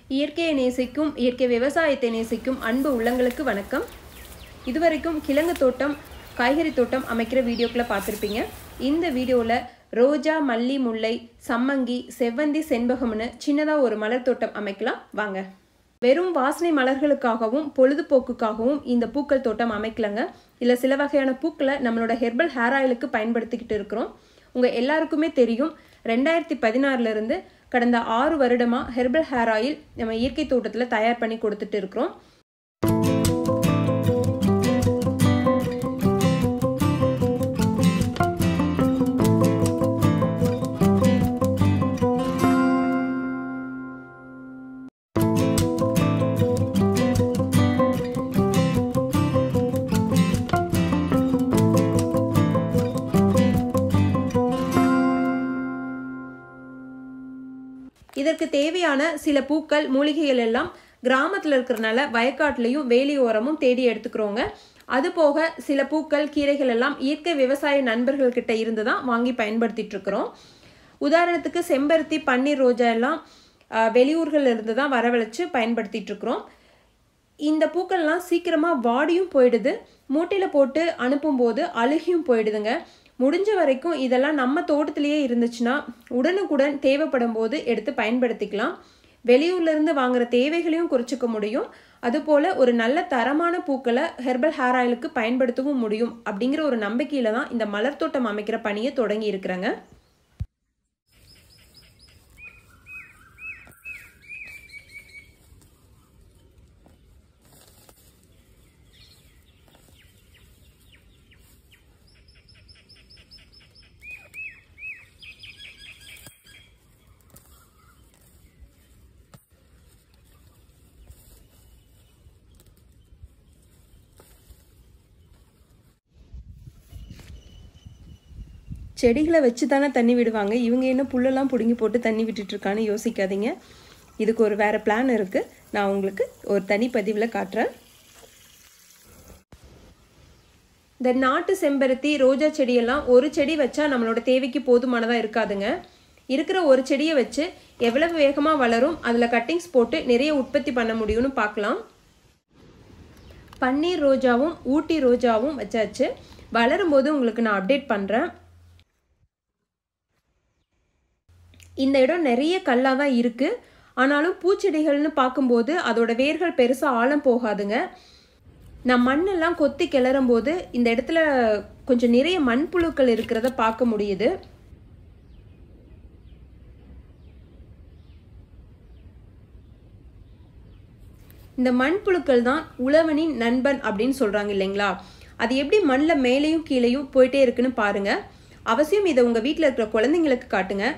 இயற்கையை நேசிக்கும் இயற்கை விவசாயத்தை நேசிக்கும் அன்பு உள்ளங்களுக்கு வணக்கம் இதுவரைக்கும் கிழங்கு தோட்டம் காய்கறி தோட்டம் அமைக்கிற வீடியோக்களை பார்த்துருப்பீங்க இந்த வீடியோவில் ரோஜா மல்லி முல்லை சம்மங்கி செவ்வந்தி செண்பகம்னு சின்னதாக ஒரு மலர் தோட்டம் அமைக்கலாம் வாங்க வெறும் வாசனை மலர்களுக்காகவும் பொழுதுபோக்குக்காகவும் இந்த பூக்கள் தோட்டம் அமைக்கலங்க இதில் சில வகையான பூக்களை நம்மளோட ஹெர்பல் ஹேர் ஆயிலுக்கு பயன்படுத்திக்கிட்டு இருக்கிறோம் உங்கள் எல்லாருக்குமே தெரியும் ரெண்டாயிரத்தி பதினாறுலேருந்து கடந்த ஆறு வருடமாக ஹெர்பல் ஹேர் ஆயில் நம்ம இயற்கை தோட்டத்தில் தயார் பண்ணி கொடுத்துட்டு இருக்கிறோம் இதற்கு தேவையான சில பூக்கள் மூலிகைகள் எல்லாம் கிராமத்தில் இருக்கிறனால வயக்காட்டுலையும் வேலியோரமும் தேடி எடுத்துக்கிறோங்க அது போக சில பூக்கள் கீரைகள் எல்லாம் இயற்கை விவசாய நண்பர்கள் கிட்ட இருந்து தான் வாங்கி பயன்படுத்திட்டு இருக்கிறோம் உதாரணத்துக்கு செம்பருத்தி பன்னீர் ரோஜா எல்லாம் வெளியூர்கள்ல இருந்து தான் வரவழைச்சு பயன்படுத்திட்டு இருக்கிறோம் இந்த பூக்கள்லாம் சீக்கிரமாக வாடியும் போயிடுது மூட்டையில் போட்டு அனுப்பும்போது அழுகியும் போயிடுதுங்க முடிஞ்ச வரைக்கும் இதெல்லாம் நம்ம தோட்டத்திலேயே இருந்துச்சுன்னா உடனுக்குடன் தேவைப்படும் போது எடுத்து பயன்படுத்திக்கலாம் வெளியூர்லேருந்து வாங்குற தேவைகளையும் குறைச்சிக்க முடியும் அதுபோல் ஒரு நல்ல தரமான பூக்களை ஹெர்பல் ஹேர் ஆயிலுக்கு பயன்படுத்தவும் முடியும் அப்படிங்கிற ஒரு நம்பிக்கையில் தான் இந்த மலர் தோட்டம் அமைக்கிற பணியை தொடங்கி இருக்கிறேங்க செடிகளை வச்சு தானே தண்ணி விடுவாங்க இவங்க என்ன புல்லெல்லாம் பிடுங்கி போட்டு தண்ணி விட்டுட்ருக்கான்னு யோசிக்காதீங்க இதுக்கு ஒரு வேறு பிளான் இருக்குது நான் உங்களுக்கு ஒரு தனி பதிவில் காட்டுறேன் இந்த நாட்டு செம்பருத்தி ரோஜா செடியெல்லாம் ஒரு செடி வச்சா நம்மளோட தேவைக்கு போதுமானதாக இருக்காதுங்க இருக்கிற ஒரு செடியை வச்சு எவ்வளவு வேகமாக வளரும் அதில் கட்டிங்ஸ் போட்டு நிறைய உற்பத்தி பண்ண முடியும்னு பார்க்கலாம் பன்னீர் ரோஜாவும் ஊட்டி ரோஜாவும் வச்சாச்சு வளரும்போது உங்களுக்கு நான் அப்டேட் பண்ணுறேன் இந்த இடம் நிறைய கல்லாக தான் இருக்குது ஆனாலும் பூச்செடிகள்னு பார்க்கும்போது அதோட வேர்கள் பெருசாக ஆழம் போகாதுங்க நான் மண்ணெல்லாம் கொத்தி கிளறும் போது இந்த இடத்துல கொஞ்சம் நிறைய மண்புழுக்கள் இருக்கிறத பார்க்க முடியுது இந்த மண்புழுக்கள் தான் உழவனின் நண்பன் அப்படின்னு சொல்கிறாங்க இல்லைங்களா அது எப்படி மண்ணில் மேலேயும் கீழேயும் போயிட்டே இருக்குன்னு பாருங்க அவசியம் இதை உங்கள் வீட்டில் இருக்கிற குழந்தைங்களுக்கு காட்டுங்க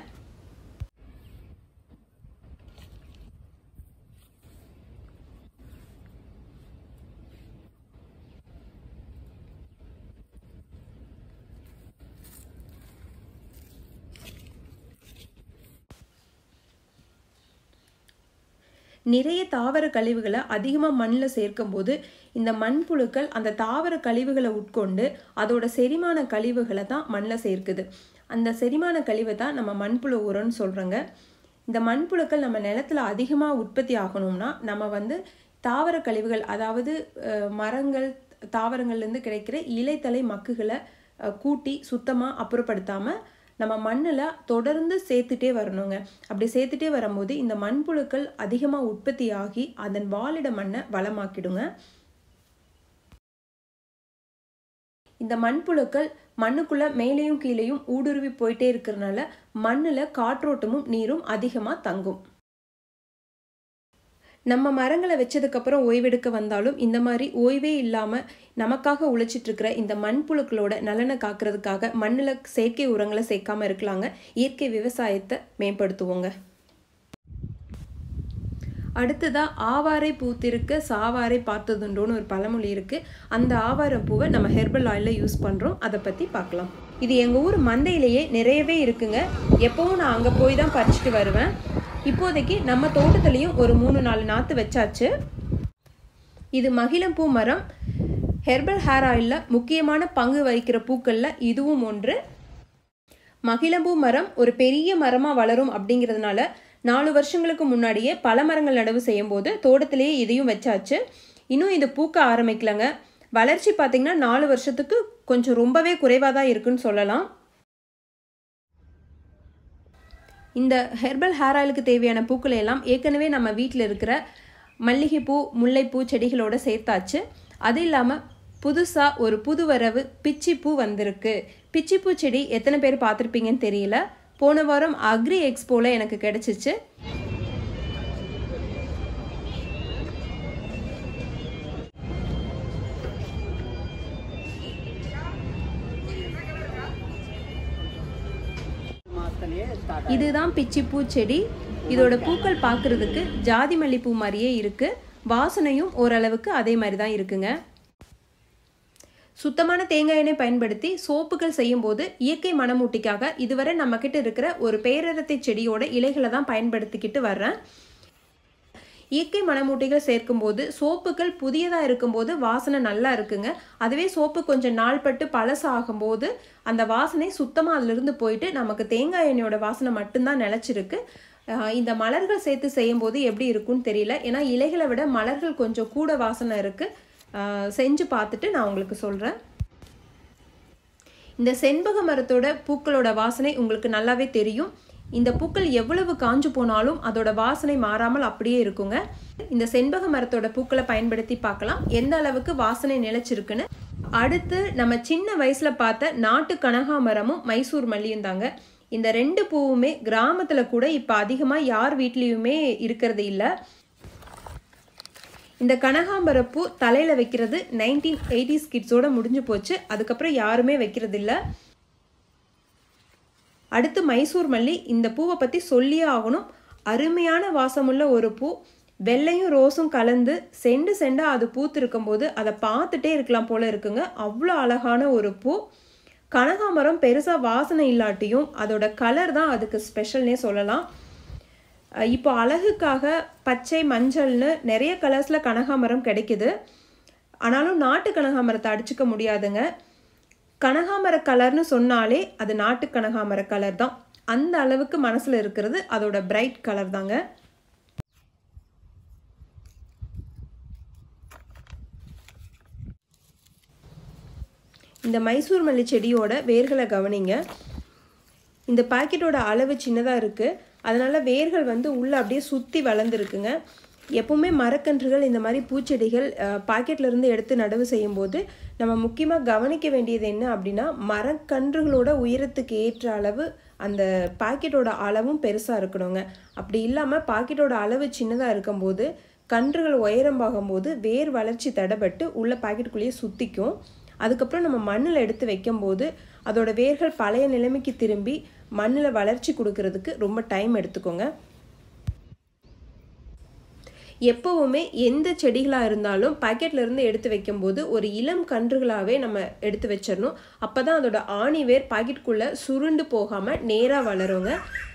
நிறைய தாவர கழிவுகளை அதிகமாக மண்ணில் சேர்க்கும் போது இந்த மண்புழுக்கள் அந்த தாவர கழிவுகளை உட்கொண்டு அதோட செரிமான கழிவுகளை தான் மண்ணில் சேர்க்குது அந்த செரிமான கழிவை தான் நம்ம மண்புழு உரம்னு சொல்கிறோங்க இந்த மண்புழுக்கள் நம்ம நிலத்தில் அதிகமாக உற்பத்தி ஆகணும்னா நம்ம வந்து தாவர கழிவுகள் அதாவது மரங்கள் தாவரங்கள்லேருந்து கிடைக்கிற இலைத்தலை மக்குகளை கூட்டி சுத்தமாக அப்புறப்படுத்தாமல் நம்ம மண்ணில் தொடர்ந்து சேர்த்துட்டே வரணுங்க அப்படி சேர்த்துட்டே வரும்போது இந்த மண்புழுக்கள் அதிகமாக உற்பத்தி ஆகி அதன் வாழிட மண்ணை வளமாக்கிடுங்க இந்த மண்புழுக்கள் மண்ணுக்குள்ள மேலேயும் கீழேயும் ஊடுருவி போயிட்டே இருக்கிறதுனால மண்ணில் காற்றோட்டமும் நீரும் அதிகமாக தங்கும் நம்ம மரங்களை வச்சதுக்கப்புறம் ஓய்வெடுக்க வந்தாலும் இந்த மாதிரி ஓய்வே இல்லாமல் நமக்காக உழைச்சிட்டு இருக்கிற இந்த மண்புழுக்களோட நலனை காக்கிறதுக்காக மண்ணில் செயற்கை உரங்களை சேர்க்காம இருக்கலாங்க இயற்கை விவசாயத்தை மேம்படுத்துவோங்க அடுத்ததாக ஆவாரை பூத்திருக்க சாவாரை பார்த்ததுண்டோன்னு ஒரு பழமொழி இருக்குது அந்த ஆவாரம் பூவை நம்ம ஹெர்பல் ஆயிலில் யூஸ் பண்ணுறோம் அதை பற்றி பார்க்கலாம் இது எங்கள் ஊர் மந்தையிலேயே நிறையவே இருக்குங்க எப்போவும் நான் அங்கே போய் தான் பறிச்சுட்டு வருவேன் இப்போதைக்கு நம்ம தோட்டத்துலேயும் ஒரு மூணு நாலு நாற்று வச்சாச்சு இது மகிழம்பூ மரம் ஹெர்பல் ஹேர் ஆயிலில் முக்கியமான பங்கு வகிக்கிற பூக்களில் இதுவும் ஒன்று மகிழம்பூ மரம் ஒரு பெரிய மரமாக வளரும் அப்படிங்கிறதுனால நாலு வருஷங்களுக்கு முன்னாடியே பல மரங்கள் நடவு செய்யும்போது தோட்டத்திலேயே இதையும் வச்சாச்சு இன்னும் இது பூக்க ஆரம்பிக்கலங்க வளர்ச்சி பார்த்திங்கன்னா நாலு வருஷத்துக்கு கொஞ்சம் ரொம்பவே குறைவாக தான் இருக்குன்னு சொல்லலாம் இந்த ஹெர்பல் ஹேர் ஆயிலுக்கு தேவையான பூக்களை எல்லாம் ஏற்கனவே நம்ம வீட்டில் இருக்கிற மல்லிகைப்பூ முல்லைப்பூ செடிகளோட சேர்த்தாச்சு அது இல்லாமல் புதுசாக ஒரு புது வரவு பிச்சிப்பூ வந்திருக்கு பிச்சிப்பூ செடி எத்தனை பேர் பார்த்துருப்பீங்கன்னு தெரியல போன வாரம் அக்ரி எக்ஸ்போவில் எனக்கு கிடச்சிச்சு இதுதான் பிச்சிப்பூ செடி இதோட பூக்கள் பார்க்குறதுக்கு ஜாதி மல்லிப்பூ மாதிரியே இருக்குது வாசனையும் ஓரளவுக்கு அதே மாதிரி தான் இருக்குங்க சுத்தமான தேங்காய் எண்ணெய் பயன்படுத்தி சோப்புகள் செய்யும்போது இயற்கை மணமூட்டிக்காக இதுவரை நம்மக்கிட்ட இருக்கிற ஒரு பேரரத்தை செடியோட இலைகளை தான் பயன்படுத்திக்கிட்டு வர்றேன் இயற்கை மணமூட்டிகள் சேர்க்கும்போது சோப்புகள் புதியதாக இருக்கும்போது வாசனை நல்லா இருக்குங்க அதுவே சோப்பு கொஞ்சம் நாள் பட்டு பழசாகும்போது அந்த வாசனை சுத்தமாக அதிலிருந்து போயிட்டு நமக்கு தேங்காய் எண்ணெயோட வாசனை மட்டும்தான் நிலச்சிருக்கு இந்த மலர்கள் சேர்த்து செய்யும்போது எப்படி இருக்குன்னு தெரியல ஏன்னா இலைகளை விட மலர்கள் கொஞ்சம் கூட வாசனை இருக்குது செஞ்சு பார்த்துட்டு நான் உங்களுக்கு சொல்கிறேன் இந்த செண்பக மரத்தோட பூக்களோட வாசனை உங்களுக்கு நல்லாவே தெரியும் இந்த பூக்கள் எவ்வளவு காஞ்சு போனாலும் அதோட வாசனை மாறாமல் அப்படியே இருக்குங்க இந்த செண்பக மரத்தோட பூக்களை பயன்படுத்தி பார்க்கலாம் எந்த அளவுக்கு வாசனை நிலைச்சிருக்குன்னு அடுத்து நம்ம சின்ன வயசுல பார்த்த நாட்டு கனகாமரமும் மைசூர் மல்லியும் தாங்க இந்த ரெண்டு பூவுமே கிராமத்தில் கூட இப்போ அதிகமாக யார் வீட்லேயுமே இருக்கிறது இல்லை இந்த கனகாம்பர பூ தலையில் வைக்கிறது நைன்டீன் எயிட்டிஸ் கிட்ஸோட முடிஞ்சு போச்சு அதுக்கப்புறம் யாருமே வைக்கிறது இல்லை அடுத்து மைசூர் மல்லி இந்த பூவை பற்றி சொல்லியே ஆகணும் அருமையான வாசமுள்ள ஒரு பூ வெள்ளையும் ரோஸும் கலந்து செண்டு செண்டாக அது பூத்து இருக்கும்போது அதை பார்த்துட்டே இருக்கலாம் போல இருக்குங்க அவ்வளோ அழகான ஒரு பூ கனகாமரம் பெருசாக வாசனை இல்லாட்டியும் அதோட கலர் தான் அதுக்கு ஸ்பெஷல்னே சொல்லலாம் இப்போ அழகுக்காக பச்சை மஞ்சள்னு நிறைய கலர்ஸில் கனகாமரம் கிடைக்குது ஆனாலும் நாட்டு கனகாமரத்தை அடிச்சுக்க முடியாதுங்க கனகாமர கலர்னு சொன்னாலே அது நாட்டு கனகாமர கலர் தான் அந்த அளவுக்கு மனசில் இருக்கிறது அதோட பிரைட் கலர் தாங்க இந்த மைசூர் மல்லி செடியோட வேர்களை கவனிங்க இந்த பாக்கெட்டோட அளவு சின்னதாக இருக்குது அதனால் வேர்கள் வந்து உள்ளே அப்படியே சுற்றி வளர்ந்துருக்குங்க எப்பவுமே மரக்கன்றுகள் இந்த மாதிரி பூச்செடிகள் பாக்கெட்லேருந்து எடுத்து நடவு செய்யும்போது நம்ம முக்கியமாக கவனிக்க வேண்டியது என்ன அப்படின்னா மரக்கன்றுகளோட உயரத்துக்கு ஏற்ற அளவு அந்த பாக்கெட்டோட அளவும் பெருசாக இருக்கணுங்க அப்படி இல்லாமல் பாக்கெட்டோட அளவு சின்னதாக இருக்கும்போது கன்றுகள் உயரமாகும்போது வேர் வளர்ச்சி தடைபட்டு உள்ள பாக்கெட்டுக்குள்ளேயே சுற்றிக்கும் அதுக்கப்புறம் நம்ம மண்ணில் எடுத்து வைக்கும்போது அதோட வேர்கள் பழைய நிலைமைக்கு திரும்பி மண்ணில் வளர்ச்சி கொடுக்கறதுக்கு ரொம்ப டைம் எடுத்துக்கோங்க எப்போவுமே எந்த செடிகளாக இருந்தாலும் பாக்கெட்ல இருந்து எடுத்து வைக்கும்போது ஒரு இளம் கன்றுகளாகவே நம்ம எடுத்து வச்சிடணும் அப்போ தான் அதோட ஆணி வேர் பாக்கெட்டுக்குள்ளே சுருண்டு போகாமல் நேராக வளருங்க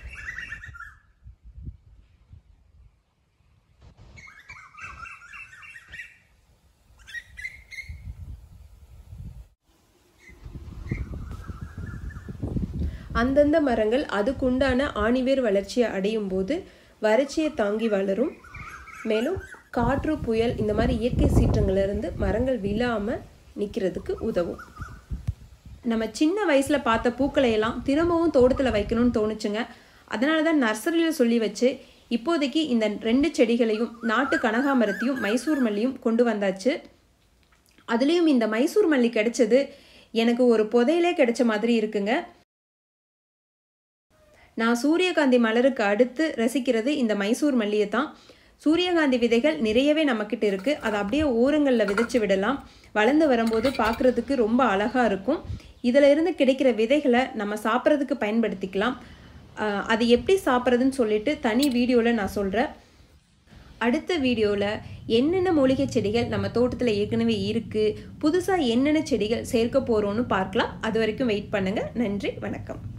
அந்தந்த மரங்கள் அதுக்குண்டான ஆணிவேர் வளர்ச்சியை அடையும் போது வறட்சியை தாங்கி வளரும் மேலும் காற்று புயல் இந்த மாதிரி இயற்கை சீற்றங்கள்லேருந்து மரங்கள் விழாமல் நிற்கிறதுக்கு உதவும் நம்ம சின்ன வயசில் பார்த்த பூக்களை எல்லாம் திரும்பவும் தோட்டத்தில் வைக்கணும்னு தோணுச்சுங்க அதனால தான் நர்சரியில் சொல்லி வச்சு இப்போதைக்கு இந்த ரெண்டு செடிகளையும் நாட்டு கனகாமரத்தையும் மைசூர் மல்லியும் கொண்டு வந்தாச்சு அதுலேயும் இந்த மைசூர் மல்லி கிடைச்சது எனக்கு ஒரு புதையிலே கிடைச்ச மாதிரி இருக்குங்க நான் சூரியகாந்தி மலருக்கு அடுத்து ரசிக்கிறது இந்த மைசூர் மல்லியை தான் சூரியகாந்தி விதைகள் நிறையவே நம்மக்கிட்ட இருக்குது அதை அப்படியே ஓரங்களில் விதைச்சு விடலாம் வளர்ந்து வரும்போது பார்க்குறதுக்கு ரொம்ப அழகாக இருக்கும் இதில் இருந்து கிடைக்கிற விதைகளை நம்ம சாப்பிட்றதுக்கு பயன்படுத்திக்கலாம் அது எப்படி சாப்பிட்றதுன்னு சொல்லிட்டு தனி வீடியோவில் நான் சொல்கிறேன் அடுத்த வீடியோவில் என்னென்ன மூலிகை செடிகள் நம்ம தோட்டத்தில் ஏற்கனவே இருக்குது புதுசாக என்னென்ன செடிகள் சேர்க்க போகிறோன்னு பார்க்கலாம் அது வரைக்கும் வெயிட் பண்ணுங்கள் நன்றி வணக்கம்